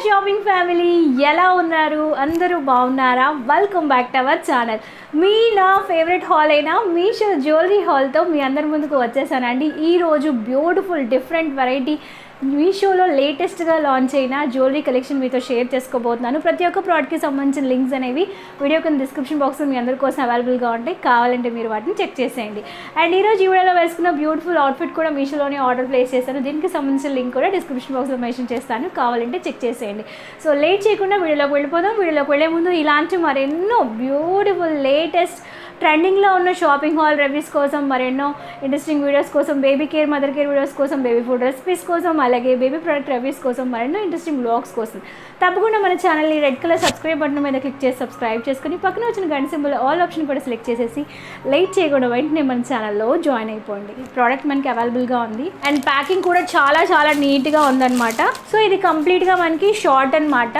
shopping family ఎలా ఉన్నారు అందరూ బాగున్నారా welcome back to our channel మీ నా ఫేవరెట్ హాల్ అయిన మీషో జ్యువెలరీ హాల్తో మీ అందరి ముందుకు వచ్చేసానండి ఈరోజు బ్యూటిఫుల్ డిఫరెంట్ వెరైటీ మీషోలో లేటెస్ట్గా లాంచ్ అయిన జ్యువెలరీ కలెక్షన్ మీతో షేర్ చేసుకోబోతున్నాను ప్రతి ఒక్క ప్రోడక్ట్కి సంబంధించిన లింక్స్ అనేవి వీడియో కింద డిస్క్రిప్షన్ బాక్స్లో మీ అందరి కోసం అవైలబుల్గా ఉంటాయి కావాలంటే మీరు వాటిని చెక్ చేసేయండి అండ్ ఈరోజు ఈ వీడియోలో వేసుకున్న బ్యూటిఫుల్ అవుట్ఫిట్ కూడా మీషోలోనే ఆర్డర్ ప్లేస్ చేశాను దీనికి సంబంధించిన లింక్ కూడా డిస్క్రిప్షన్ బాక్స్లో మెన్షన్ చేస్తాను కావాలంటే చెక్ చేసేయండి సో లేట్ చేయకుండా వీడియోలోకి వెళ్ళిపోదాం వీడియోలోకి వెళ్ళే ముందు ఇలాంటి మరెన్నో బ్యూటిఫుల్ లేటెస్ట్ ట్రెండింగ్లో ఉన్న షాపింగ్ హాల్ రివ్యూస్ కోసం మరెన్నో ఇంట్రెస్టింగ్ వీడియోస్ కోసం baby care mother care videos కోసం బేబీ ఫుడ్ రెసిపీస్ కోసం అలాగే బేబీ ప్రొడక్ట్ రివ్యూస్ కోసం మరెన్నో ఇంట్రెస్టింగ్ బ్లాగ్స్ కోసం తప్పకుండా మన ఛానల్ని రెడ్ కలర్ సబ్స్క్రైబ్ బటన్ మీద క్లిక్ చేసి సబ్స్క్రైబ్ చేసుకుని పక్కన వచ్చిన గంట సింబల్ ఆల్ ఆప్షన్ కూడా సెలెక్ట్ చేసేసి లైట్ చేయకుండా వెంటనే మన ఛానల్లో జాయిన్ అయిపోండి ఈ ప్రోడక్ట్ మనకి అవైలబుల్గా ఉంది అండ్ ప్యాకింగ్ కూడా చాలా చాలా నీట్గా ఉందన్నమాట సో ఇది కంప్లీట్గా మనకి షార్ట్ అన్నమాట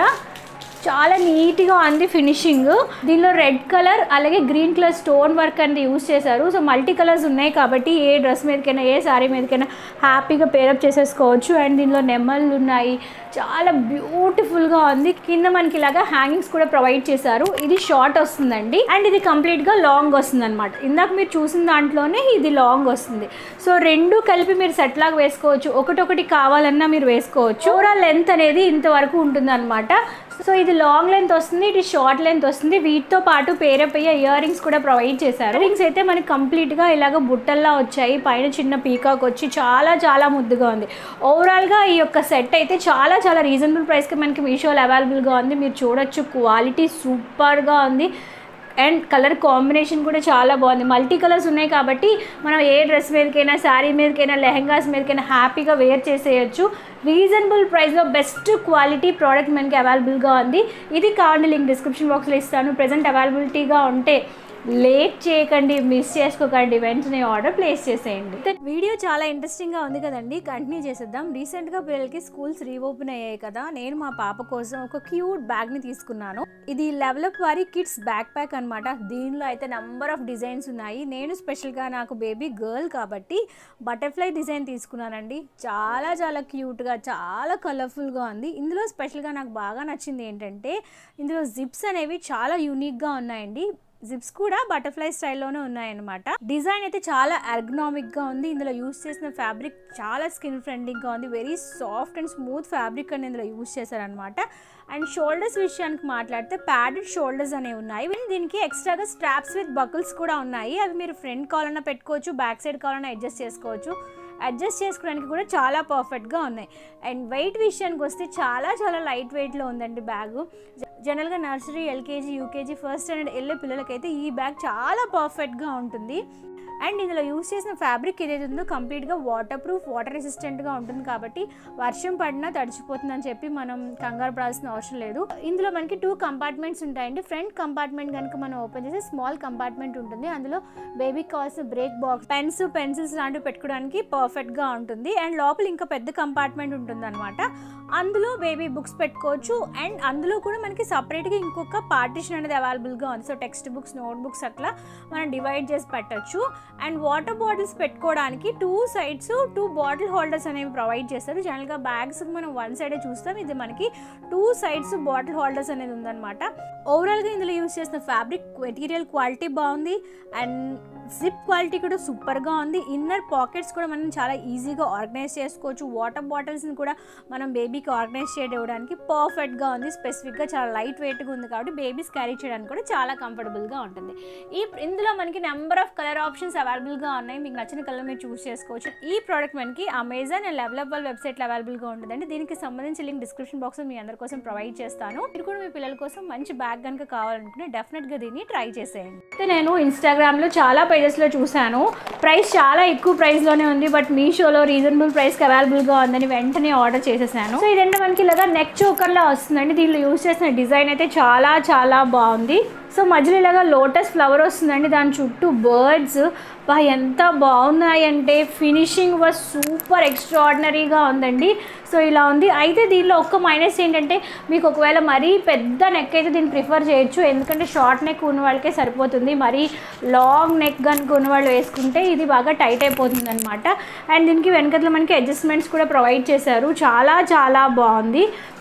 చాలా నీట్గా ఉంది ఫినిషింగ్ దీనిలో రెడ్ కలర్ అలాగే గ్రీన్ కలర్ స్టోన్ వర్క్ అనేది యూస్ చేశారు సో మల్టీ కలర్స్ ఉన్నాయి కాబట్టి ఏ డ్రెస్ మీదకైనా ఏ శారీ మీదకైనా హ్యాపీగా పేరప్ చేసేసుకోవచ్చు అండ్ దీనిలో నెమ్మలు ఉన్నాయి చాలా బ్యూటిఫుల్గా ఉంది కింద మనకి ఇలాగా హ్యాంగింగ్స్ కూడా ప్రొవైడ్ చేశారు ఇది షార్ట్ వస్తుందండి అండ్ ఇది కంప్లీట్గా లాంగ్ వస్తుంది అనమాట ఇందాక మీరు చూసిన దాంట్లోనే ఇది లాంగ్ వస్తుంది సో రెండు కలిపి మీరు సెట్ లాగా వేసుకోవచ్చు ఒకటొకటి కావాలన్నా మీరు వేసుకోవచ్చు ఓవరాల్ లెంత్ అనేది ఇంతవరకు ఉంటుంది అనమాట సో ఇది లాంగ్ లెంత్ వస్తుంది ఇది షార్ట్ లెంత్ వస్తుంది వీటితో పాటు పేరప్ అయ్యే ఇయర్ రింగ్స్ కూడా ప్రొవైడ్ చేశారు రింగ్స్ అయితే మనకి కంప్లీట్గా ఇలాగ బుట్టల్లా వచ్చాయి పైన చిన్న పీకాక్ వచ్చి చాలా చాలా ముద్దుగా ఉంది ఓవరాల్గా ఈ యొక్క సెట్ అయితే చాలా చాలా రీజనబుల్ ప్రైస్కి మనకి మీషోలో అవైలబుల్గా ఉంది మీరు చూడొచ్చు క్వాలిటీ సూపర్గా ఉంది అండ్ కలర్ కాంబినేషన్ కూడా చాలా బాగుంది మల్టీ కలర్స్ ఉన్నాయి కాబట్టి మనం ఏ డ్రెస్ మీదకైనా శారీ మీదకైనా లెహంగాస్ మీదకైనా హ్యాపీగా వేర్ చేసేయచ్చు రీజనబుల్ ప్రైస్లో బెస్ట్ క్వాలిటీ ప్రోడక్ట్ మనకి అవైలబుల్గా ఉంది ఇది కావాలంటే లింక్ డిస్క్రిప్షన్ బాక్స్లో ఇస్తాను ప్రజెంట్ అవైలబిలిటీగా ఉంటే లేట్ చేయకండి మిస్ చేసుకోకండి వెంటనే ఆర్డర్ ప్లేస్ చేసేయండి వీడియో చాలా ఇంట్రెస్టింగ్గా ఉంది కదండి కంటిన్యూ చేసేద్దాం రీసెంట్గా పిల్లలకి స్కూల్స్ రీఓపెన్ అయ్యాయి కదా నేను మా పాప కోసం ఒక క్యూట్ బ్యాగ్ని తీసుకున్నాను ఇది లెవలప్ వారి కిడ్స్ బ్యాక్ ప్యాక్ అనమాట దీనిలో అయితే నెంబర్ ఆఫ్ డిజైన్స్ ఉన్నాయి నేను స్పెషల్గా నాకు బేబీ గర్ల్ కాబట్టి బటర్ఫ్లై డిజైన్ తీసుకున్నానండి చాలా చాలా క్యూట్గా చాలా కలర్ఫుల్గా ఉంది ఇందులో స్పెషల్గా నాకు బాగా నచ్చింది ఏంటంటే ఇందులో జిప్స్ అనేవి చాలా యూనిక్గా ఉన్నాయండి జిప్స్ కూడా బటర్ఫ్లై స్టైల్లోనే ఉన్నాయన్నమాట డిజైన్ అయితే చాలా ఎర్గనామిక్గా ఉంది ఇందులో యూస్ చేసిన ఫ్యాబ్రిక్ చాలా స్కిన్ ఫ్రెండ్లీగా ఉంది very soft and smooth fabric అని ఇందులో యూస్ చేశారనమాట అండ్ షోల్డర్స్ విషయానికి మాట్లాడితే ప్యాడెడ్ షోల్డర్స్ అనేవి ఉన్నాయి అండ్ దీనికి ఎక్స్ట్రాగా స్ట్రాప్స్ విత్ బకుల్స్ కూడా ఉన్నాయి అవి మీరు ఫ్రంట్ కావాలన్నా పెట్టుకోవచ్చు బ్యాక్ సైడ్ కావాలన్నా అడ్జస్ట్ చేసుకోవచ్చు అడ్జస్ట్ చేసుకోవడానికి కూడా చాలా పర్ఫెక్ట్గా ఉన్నాయి అండ్ వెయిట్ విషయానికి వస్తే చాలా చాలా లైట్ వెయిట్లో ఉందండి బ్యాగు జనరల్గా nursery L K G U K G first standard వెళ్ళే పిల్లలకైతే ఈ బ్యాగ్ చాలా పర్ఫెక్ట్గా ఉంటుంది అండ్ ఇందులో యూస్ చేసిన ఫ్యాబ్రిక్ ఏదైతే ఉందో కంప్లీట్గా వాటర్ ప్రూఫ్ వాటర్ రెసిస్టెంట్గా ఉంటుంది కాబట్టి వర్షం పడినా తడిచిపోతుందని చెప్పి మనం కంగారు పడాల్సిన అవసరం లేదు ఇందులో మనకి టూ కంపార్ట్మెంట్స్ ఉంటాయండి ఫ్రంట్ కంపార్ట్మెంట్ కనుక మనం ఓపెన్ చేస్తే స్మాల్ కంపార్ట్మెంట్ ఉంటుంది అందులో బేబీకి కావాల్సిన బ్రేక్ బాక్స్ పెన్స్ పెన్సిల్స్ లాంటివి పెట్టుకోవడానికి పర్ఫెక్ట్గా ఉంటుంది అండ్ లోపల ఇంకా పెద్ద కంపార్ట్మెంట్ ఉంటుంది అనమాట అందులో బేబీ బుక్స్ పెట్టుకోవచ్చు అండ్ అందులో కూడా మనకి సపరేట్గా ఇంకొక పార్టిషన్ అనేది అవైలబుల్గా ఉంది so text books note books అట్లా మనం డివైడ్ చేసి పెట్టచ్చు అండ్ వాటర్ బాటిల్స్ పెట్టుకోవడానికి two sides two bottle holders అనేవి ప్రొవైడ్ చేస్తారు జనరల్గా బ్యాగ్స్ మనం వన్ సైడే చూస్తాం ఇది మనకి టూ సైడ్స్ బాటిల్ హోల్డర్స్ అనేది ఉందన్నమాట ఓవరాల్గా ఇందులో యూస్ చేసిన ఫ్యాబ్రిక్ మెటీరియల్ క్వాలిటీ బాగుంది అండ్ జిప్ క్వాలిటీ కూడా సూపర్గా ఉంది ఇన్నర్ పాకెట్స్ కూడా మనం చాలా ఈజీగా ఆర్గనైజ్ చేసుకోవచ్చు వాటర్ బాటిల్స్ని కూడా మనం బేబీకి ఆర్గనైజ్ చేయడానికి పర్ఫెక్ట్గా ఉంది స్పెసిఫిక్గా చాలా లైట్ వెయిట్గా ఉంది కాబట్టి బేబీస్ క్యారీ చేయడానికి కూడా చాలా కంఫర్టబుల్గా ఉంటుంది ఈ ఇందులో మనకి నెంబర్ ఆఫ్ కలర్ ఆప్షన్స్ అవైలబుల్గా ఉన్నాయి మీకు నచ్చిన కలర్ మీరు చూస్ చేసుకోవచ్చు ఈ ప్రోడక్ట్ మనకి అమెజాన్ అండ్ లెవలబుల్ వెబ్సైట్లో అవైలబుల్గా ఉంటుందండి దీనికి సంబంధించి లింక్ డిస్క్రిప్షన్ బాక్స్లో మీ అందరి కోసం ప్రొవైడ్ చేస్తాను మీరు కూడా మీ పిల్లల కోసం మంచి బ్యాగ్ కనుక కావాలనుకుంటే డెఫినెట్గా దీన్ని ట్రై చేసేయండి అయితే నేను ఇన్స్టాగ్రామ్లో చాలా పేజెస్లో చూశాను ప్రైస్ చాలా ఎక్కువ ప్రైస్లోనే ఉంది బట్ మీషోలో రీజనబుల్ ప్రైస్కి అవైలబుల్గా ఉందని వెంటనే ఆర్డర్ చేసేసాను సో ఇదంటే మనకి ఇలాగా నెక్ చోకర్లా వస్తుందండి దీనిలో యూస్ చేసిన డిజైన్ అయితే చాలా చాలా బాగుంది సో మధ్యలో ఇలాగా లోటస్ ఫ్లవర్ వస్తుందండి దాని చుట్టూ బర్డ్స్ బా ఎంత బాగున్నాయంటే ఫినిషింగ్ వాజ్ సూపర్ ఎక్స్ట్రాడినరీగా ఉందండి సో ఇలా ఉంది అయితే దీనిలో ఒక్క మైనస్ ఏంటంటే మీకు ఒకవేళ మరీ పెద్ద నెక్ అయితే దీన్ని ప్రిఫర్ చేయొచ్చు ఎందుకంటే షార్ట్ నెక్ ఉన్న వాళ్ళకే సరిపోతుంది మరీ లాంగ్ నెక్ కనుక ఉన్న వాళ్ళు వేసుకుంటే ఇది బాగా టైట్ అయిపోతుంది అనమాట అండ్ దీనికి వెనకట్లో మనకి అడ్జస్ట్మెంట్స్ కూడా ప్రొవైడ్ చేశారు చాలా చాలా బాగుంది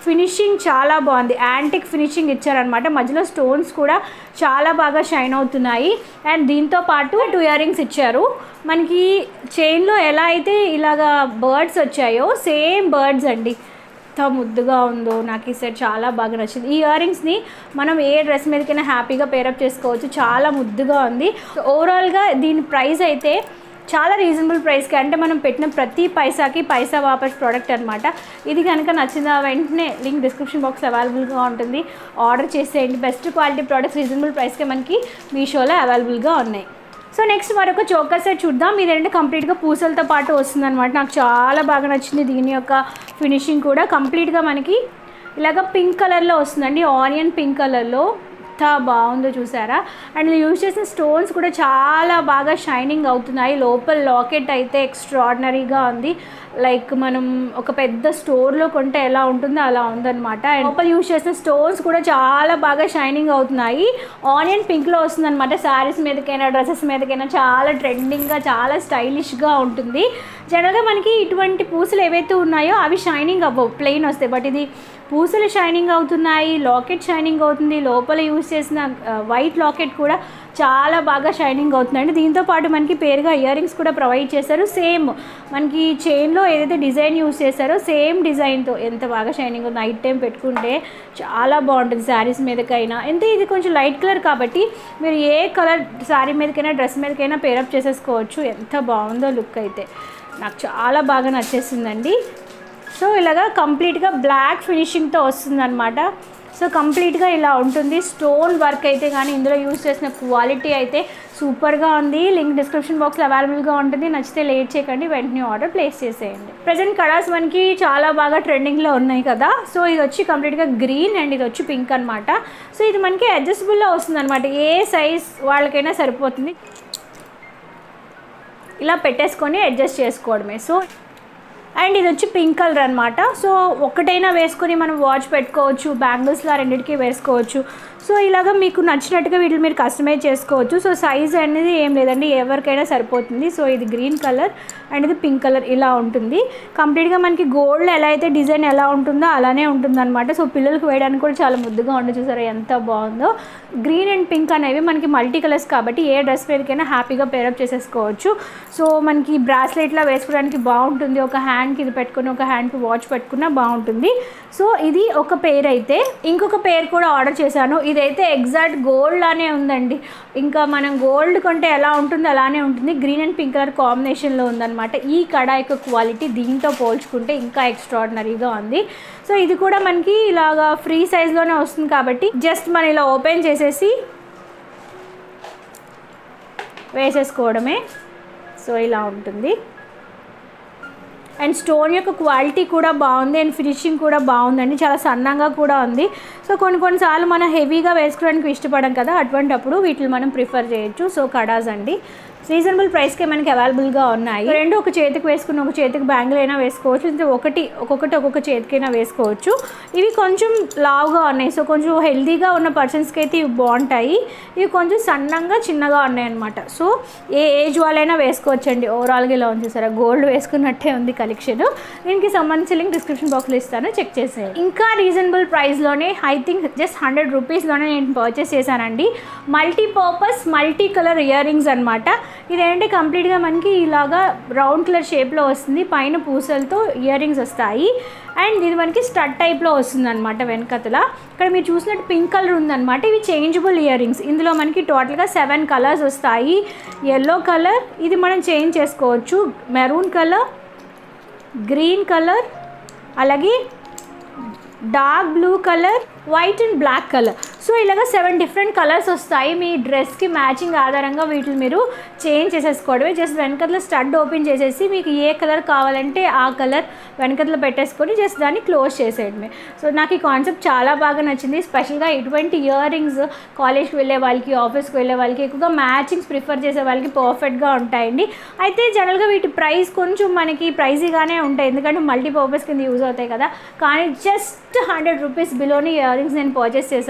ఫినిషింగ్ చాలా బాగుంది యాంటిక్ ఫినిషింగ్ ఇచ్చారనమాట మధ్యలో స్టోన్స్ కూడా చాలా బాగా షైన్ అవుతున్నాయి అండ్ దీంతో పాటు టూ ఇయర్ రింగ్స్ ఇచ్చారు మనకి చైన్లో ఎలా అయితే ఇలాగా బర్డ్స్ వచ్చాయో సేమ్ బర్డ్స్ అండి ఎంత ముద్దుగా ఉందో నాకు ఈ సెట్ చాలా బాగా నచ్చింది ఈ ఇయర్ రింగ్స్ని మనం ఏ డ్రెస్ మీదకైనా హ్యాపీగా పేరప్ చేసుకోవచ్చు చాలా ముద్దుగా ఉంది ఓవరాల్గా దీని ప్రైస్ అయితే చాలా రీజనబుల్ ప్రైస్కి అంటే మనం పెట్టిన ప్రతి పైసాకి పైసా వాపస్ ప్రోడక్ట్ అనమాట ఇది కనుక నచ్చిందా వెంటనే లింక్ డిస్క్రిప్షన్ బాక్స్ అవైలబుల్గా ఉంటుంది ఆర్డర్ చేసేయండి బెస్ట్ క్వాలిటీ ప్రోడక్ట్స్ రీజనబుల్ ప్రైస్కే మనకి మీషోలో అవైలబుల్గా ఉన్నాయి సో నెక్స్ట్ మరొక చోకర్ సెట్ చూద్దాం ఇదేంటే కంప్లీట్గా పూసలతో పాటు వస్తుందన్నమాట నాకు చాలా బాగా నచ్చింది దీని యొక్క ఫినిషింగ్ కూడా కంప్లీట్గా మనకి ఇలాగ పింక్ కలర్లో వస్తుందండి ఆనియన్ పింక్ కలర్లో ఎంత బాగుందో చూసారా అండ్ యూజ్ చేసిన స్టోన్స్ కూడా చాలా బాగా షైనింగ్ అవుతున్నాయి లోపల లాకెట్ అయితే ఎక్స్ట్రాడినరీగా ఉంది లైక్ మనం ఒక పెద్ద స్టోర్లో కొంటే ఎలా ఉంటుందో అలా ఉందన్నమాట అండ్ లోపల యూజ్ చేసిన స్టోన్స్ కూడా చాలా బాగా షైనింగ్ అవుతున్నాయి ఆనియన్ పింక్లో వస్తుందన్నమాట శారీస్ మీదకైనా డ్రెస్సెస్ మీదకైనా చాలా ట్రెండింగ్గా చాలా స్టైలిష్గా ఉంటుంది జనరల్గా మనకి ఇటువంటి పూసలు ఏవైతే ఉన్నాయో అవి షైనింగ్ అవ్వవు ప్లెయిన్ వస్తాయి బట్ ఇది పూసలు షైనింగ్ అవుతున్నాయి లాకెట్ షైనింగ్ అవుతుంది లోపల యూస్ చేసిన వైట్ లాకెట్ కూడా చాలా బాగా షైనింగ్ అవుతుందండి దీంతో పాటు మనకి పేరుగా ఇయర్ రింగ్స్ కూడా ప్రొవైడ్ చేశారు సేమ్ మనకి చైన్లో ఏదైతే డిజైన్ యూస్ చేశారో సేమ్ డిజైన్తో ఎంత బాగా షైనింగ్ ఉంది నైట్ టైం పెట్టుకుంటే చాలా బాగుంటుంది శారీస్ మీదకైనా ఎంత ఇది కొంచెం లైట్ కలర్ కాబట్టి మీరు ఏ కలర్ శారీ మీదకైనా డ్రెస్ మీదకైనా పేరప్ చేసేసుకోవచ్చు ఎంత బాగుందో లుక్ అయితే నాకు చాలా బాగా నచ్చేసిందండి సో ఇలాగా కంప్లీట్గా బ్లాక్ ఫినిషింగ్తో వస్తుందన్నమాట సో కంప్లీట్గా ఇలా ఉంటుంది స్టోన్ వర్క్ అయితే కానీ ఇందులో యూస్ చేసిన క్వాలిటీ అయితే సూపర్గా ఉంది లింక్ డిస్క్రిప్షన్ బాక్స్లో అవైలబుల్గా ఉంటుంది నచ్చితే లేట్ చేయకండి వెంటనే ఆర్డర్ ప్లేస్ చేసేయండి ప్రజెంట్ కలర్స్ మనకి చాలా బాగా ట్రెండింగ్లో ఉన్నాయి కదా సో ఇది వచ్చి కంప్లీట్గా గ్రీన్ అండ్ ఇది వచ్చి పింక్ అనమాట సో ఇది మనకి అడ్జస్టబుల్లో వస్తుంది అనమాట ఏ సైజ్ వాళ్ళకైనా సరిపోతుంది ఇలా పెట్టేసుకొని అడ్జస్ట్ చేసుకోవడమే సో అండ్ ఇది వచ్చి పింక్ కలర్ అనమాట సో ఒక్కటైనా వేసుకొని మనం వాచ్ పెట్టుకోవచ్చు బ్యాంగిల్స్లో రెండింటికి వేసుకోవచ్చు సో ఇలాగ మీకు నచ్చినట్టుగా వీటిని మీరు కస్టమైజ్ చేసుకోవచ్చు సో సైజ్ అనేది ఏం లేదండి ఎవరికైనా సరిపోతుంది సో ఇది గ్రీన్ కలర్ అండ్ ఇది పింక్ కలర్ ఇలా ఉంటుంది కంప్లీట్గా మనకి గోల్డ్ ఎలా అయితే డిజైన్ ఎలా ఉంటుందో అలానే ఉంటుందన్నమాట సో పిల్లలకు వేయడానికి కూడా చాలా ముద్దుగా ఉంటుంది చూసారా ఎంత బాగుందో గ్రీన్ అండ్ పింక్ అనేవి మనకి మల్టీ కలర్స్ కాబట్టి ఏ డ్రెస్ మీదకైనా హ్యాపీగా పేరప్ చేసేసుకోవచ్చు సో మనకి బ్రాస్లెట్లా వేసుకోవడానికి బాగుంటుంది ఒక హ్యాండ్కి ఇది పెట్టుకుని ఒక హ్యాండ్కి వాచ్ పెట్టుకున్నా బాగుంటుంది సో ఇది ఒక పేర్ అయితే ఇంకొక పేర్ కూడా ఆర్డర్ చేశాను ఇదైతే ఎగ్జాక్ట్ గోల్డ్ లానే ఉందండి ఇంకా మనం గోల్డ్ కొంటే ఎలా ఉంటుందో అలానే ఉంటుంది గ్రీన్ అండ్ పింక్ కలర్ కాంబినేషన్లో ఉందన్నమాట ఈ కడా యొక్క క్వాలిటీ దీంతో పోల్చుకుంటే ఇంకా ఎక్స్ట్రాడినరీగా ఉంది సో ఇది కూడా మనకి ఇలాగా ఫ్రీ సైజ్లోనే వస్తుంది కాబట్టి జస్ట్ మనం ఇలా ఓపెన్ చేసేసి వేసేసుకోవడమే సో ఇలా ఉంటుంది అండ్ స్టోన్ యొక్క క్వాలిటీ కూడా బాగుంది అండ్ ఫినిషింగ్ కూడా బాగుందండి చాలా సన్నంగా కూడా ఉంది సో కొన్ని కొన్నిసార్లు మనం హెవీగా వేసుకోవడానికి ఇష్టపడం కదా అటువంటప్పుడు వీటిని మనం ప్రిఫర్ చేయొచ్చు సో కడాస్ అండి రీజనబుల్ ప్రైస్కే మనకి అవైలబుల్గా ఉన్నాయి రెండు ఒక చేతికి వేసుకుని ఒక చేతికి బ్యాంగిల్ అయినా వేసుకోవచ్చు లేదా ఒకటి ఒక్కొక్కటి ఒక్కొక్క చేతికైనా వేసుకోవచ్చు ఇవి కొంచెం లావుగా ఉన్నాయి సో కొంచెం హెల్తీగా ఉన్న పర్సన్స్కి అయితే ఇవి బాగుంటాయి ఇవి కొంచెం సన్నంగా చిన్నగా ఉన్నాయి అనమాట సో ఏ ఏజ్ వాళ్ళైనా వేసుకోవచ్చండి ఓవరాల్గా ఇలా ఉంది చూసారా గోల్డ్ వేసుకున్నట్టే ఉంది కలెక్షన్ దీనికి సంబంధించి లింక్ డిస్క్రిప్షన్ బాక్స్లో ఇస్తాను చెక్ చేసేయండి ఇంకా రీజనబుల్ ప్రైస్లోనే ఐ థింక్ జస్ట్ హండ్రెడ్ రూపీస్లోనే నేను పర్చేస్ చేశానండి multipurpose multi colour ear rings అనమాట ఇదేంటి కంప్లీట్గా మనకి ఇలాగా రౌండ్ కలర్ షేప్లో వస్తుంది పైన పూసలతో ఇయర్ రింగ్స్ వస్తాయి అండ్ ఇది మనకి స్టడ్ టైప్లో వస్తుంది అనమాట వెనకతల ఇక్కడ మీరు చూసినట్టు పింక్ కలర్ ఉందన్నమాట ఇవి చేంజబుల్ ఇయర్ రింగ్స్ ఇందులో మనకి టోటల్గా సెవెన్ కలర్స్ వస్తాయి ఎల్లో కలర్ ఇది మనం చేంజ్ చేసుకోవచ్చు మెరూన్ కలర్ గ్రీన్ కలర్ అలాగే dark blue colour white and black colour so ఇలాగ సెవెన్ డిఫరెంట్ కలర్స్ వస్తాయి మీ డ్రెస్కి మ్యాచింగ్ ఆధారంగా వీటిని మీరు చేంజ్ చేసేసుకోవడమే జస్ట్ వెనకతలో స్టడ్ ఓపెన్ చేసేసి మీకు ఏ కలర్ కావాలంటే ఆ కలర్ వెనకతలో పెట్టేసుకొని జస్ట్ దాన్ని క్లోజ్ చేసేయడమే సో నాకు ఈ కాన్సెప్ట్ చాలా బాగా నచ్చింది స్పెషల్గా ఇటువంటి ఇయర్ రింగ్స్ కాలేజ్కి వెళ్ళే వాళ్ళకి ఆఫీస్కి వెళ్ళే వాళ్ళకి ఎక్కువగా మ్యాచింగ్స్ ప్రిఫర్ చేసే వాళ్ళకి పర్ఫెక్ట్గా ఉంటాయండి అయితే జనరల్గా వీటి ప్రైస్ కొంచెం మనకి ప్రైజీగానే ఉంటాయి ఎందుకంటే మల్టీపర్పస్ కింద యూజ్ అవుతాయి కదా కానీ జస్ట్ హండ్రెడ్ రూపీస్ బిలోని ఇయర్ రింగ్స్ నేను పర్చేస్ చేశాను ఎంత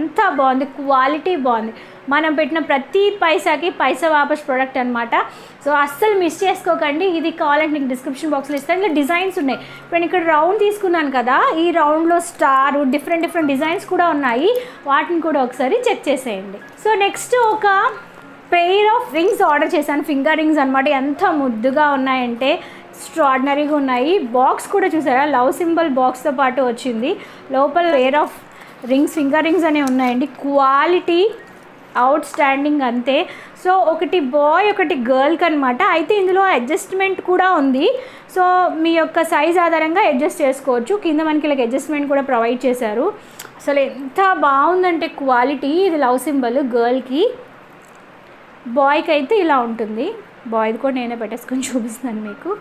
అంతా బాగుంది క్వాలిటీ బాగుంది మనం పెట్టిన ప్రతి పైసాకి పైసా వాపస్ ప్రోడక్ట్ అనమాట సో అస్సలు మిస్ చేసుకోకండి ఇది కావాలంటే నీకు డిస్క్రిప్షన్ బాక్స్లో ఇస్తాను ఇంకా డిజైన్స్ ఉన్నాయి ఇప్పుడు నేను ఇక్కడ రౌండ్ తీసుకున్నాను కదా ఈ రౌండ్లో స్టార్ డిఫరెంట్ డిఫరెంట్ డిజైన్స్ కూడా ఉన్నాయి వాటిని కూడా ఒకసారి చెక్ చేసేయండి సో నెక్స్ట్ ఒక పెయిర్ ఆఫ్ రింగ్స్ ఆర్డర్ చేశాను ఫింగర్ రింగ్స్ అనమాట ఎంత ముద్దుగా ఉన్నాయంటే ఎక్స్ట్రాడినరీగా ఉన్నాయి బాక్స్ కూడా చూసారా లవ్ సింబల్ బాక్స్తో పాటు వచ్చింది లోపల pair of rings finger rings అనేవి ఉన్నాయండి క్వాలిటీ అవుట్ స్టాండింగ్ అంతే సో ఒకటి బాయ్ ఒకటి గర్ల్కి అనమాట అయితే ఇందులో అడ్జస్ట్మెంట్ కూడా ఉంది సో మీ యొక్క సైజ్ ఆధారంగా అడ్జస్ట్ చేసుకోవచ్చు కింద మనకి ఇలా అడ్జస్ట్మెంట్ కూడా ప్రొవైడ్ చేశారు అసలు ఎంత బాగుందంటే క్వాలిటీ ఇది లవ్ సింబల్ గర్ల్కి బాయ్కి అయితే ఇలా ఉంటుంది బాయ్ది కూడా నేనే పెట్టేసుకొని చూపిస్తాను మీకు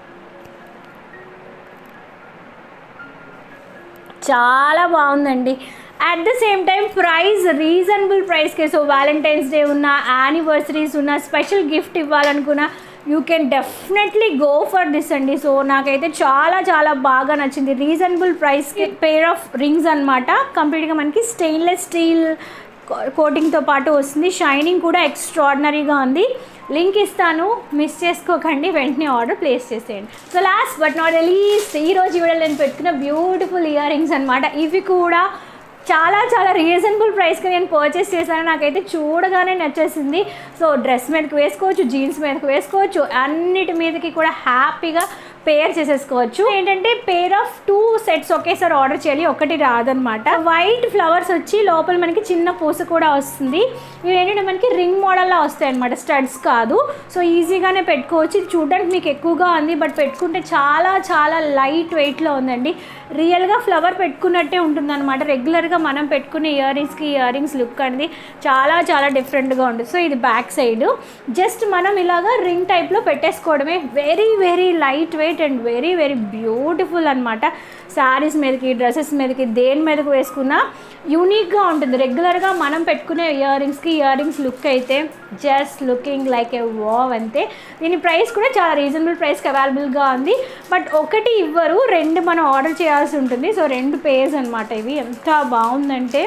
చాలా బాగుందండి at the same time price reasonable ప్రైస్కే సో వ్యాలంటైన్స్ డే ఉన్న యానివర్సరీస్ ఉన్న స్పెషల్ గిఫ్ట్ ఇవ్వాలనుకున్న you can definitely go for this అండి సో నాకైతే చాలా చాలా బాగా నచ్చింది రీజనబుల్ ప్రైస్కి పేర్ ఆఫ్ రింగ్స్ అనమాట కంప్లీట్గా మనకి స్టెయిన్లెస్ స్టీల్ కోటింగ్తో పాటు వస్తుంది షైనింగ్ కూడా ఎక్స్ట్రాడినరీగా ఉంది లింక్ ఇస్తాను మిస్ చేసుకోకండి వెంటనే ఆర్డర్ ప్లేస్ చేసేయండి so last but not least ఈ రోజు వీడియోలో నేను పెట్టుకున్న బ్యూటిఫుల్ ఇయర్ రింగ్స్ అనమాట ఇవి కూడా చాలా చాలా రీజనబుల్ ప్రైస్కి నేను పర్చేస్ చేశాను నాకైతే చూడగానే నచ్చేసింది సో డ్రెస్ మీదకి వేసుకోవచ్చు జీన్స్ మీదకి వేసుకోవచ్చు అన్నిటి మీదకి కూడా హ్యాపీగా పేర్ చేసేసుకోవచ్చు ఏంటంటే పేర్ ఆఫ్ టూ సెట్స్ ఒకేసారి ఆర్డర్ చేయాలి ఒకటి రాదనమాట వైట్ ఫ్లవర్స్ వచ్చి లోపల మనకి చిన్న పూస కూడా వస్తుంది ఇవి ఏంటంటే మనకి రింగ్ మోడల్లో వస్తాయి అనమాట స్టడ్స్ కాదు సో ఈజీగానే పెట్టుకోవచ్చు ఇది చూడడానికి మీకు ఎక్కువగా ఉంది బట్ పెట్టుకుంటే చాలా చాలా లైట్ వెయిట్లో ఉందండి రియల్గా ఫ్లవర్ పెట్టుకున్నట్టే ఉంటుందన్నమాట రెగ్యులర్గా మనం పెట్టుకునే ఇయర్ రింగ్స్కి ఇయర్ రింగ్స్ లుక్ అనేది చాలా చాలా డిఫరెంట్గా ఉంటుంది సో ఇది బ్యాక్ సైడ్ జస్ట్ మనం ఇలాగా రింగ్ టైప్లో పెట్టేసుకోవడమే very very light weight and very very beautiful అనమాట శారీస్ మీదకి డ్రెస్సెస్ మీదకి దేని మీదకి వేసుకున్నా యూనిక్గా ఉంటుంది రెగ్యులర్గా మనం పెట్టుకునే ఇయర్ రింగ్స్కి ఇయర్ రింగ్స్ లుక్ అయితే just looking like a wow అంతే దీని ప్రైస్ కూడా చాలా రీజనబుల్ ప్రైస్కి అవైలబుల్గా ఉంది బట్ ఒకటి ఇవ్వరు రెండు మనం ఆర్డర్ చేయాల్సి ఉంటుంది సో రెండు పేర్స్ అనమాట ఇవి ఎంత బాగుందంటే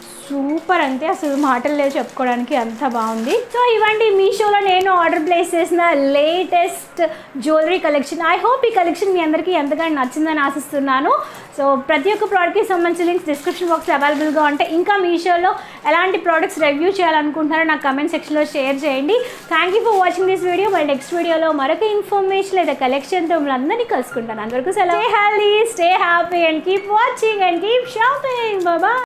సూపర్ అంతే అసలు మాటలు లేవు చెప్పుకోవడానికి అంత బాగుంది సో ఇవ్వండి మీషోలో నేను ఆర్డర్ ప్లేస్ చేసిన latest jewellery collection I hope ఈ కలెక్షన్ మీ అందరికీ ఎంతగానో నచ్చిందని ఆశిస్తున్నాను సో ప్రతి ఒక్క ప్రోడక్ట్కి సంబంధించిన లింక్స్ డిస్క్రిప్షన్ బాక్స్ అవైలబుల్గా ఉంటాయి ఇంకా మీషోలో ఎలాంటి ప్రోడక్ట్స్ రివ్యూ చేయాలనుకుంటున్నారో నాకు కమెంట్ సెక్షన్లో షేర్ చేయండి thank you for watching this video మళ్ళీ నెక్స్ట్ వీడియోలో మరొక ఇన్ఫర్మేషన్ లేదా కలెక్షన్తో మిమ్మల్ని అందరినీ కలుసుకుంటాను అందరికీ సెలవు stay healthy stay happy and keep watching and keep shopping Baba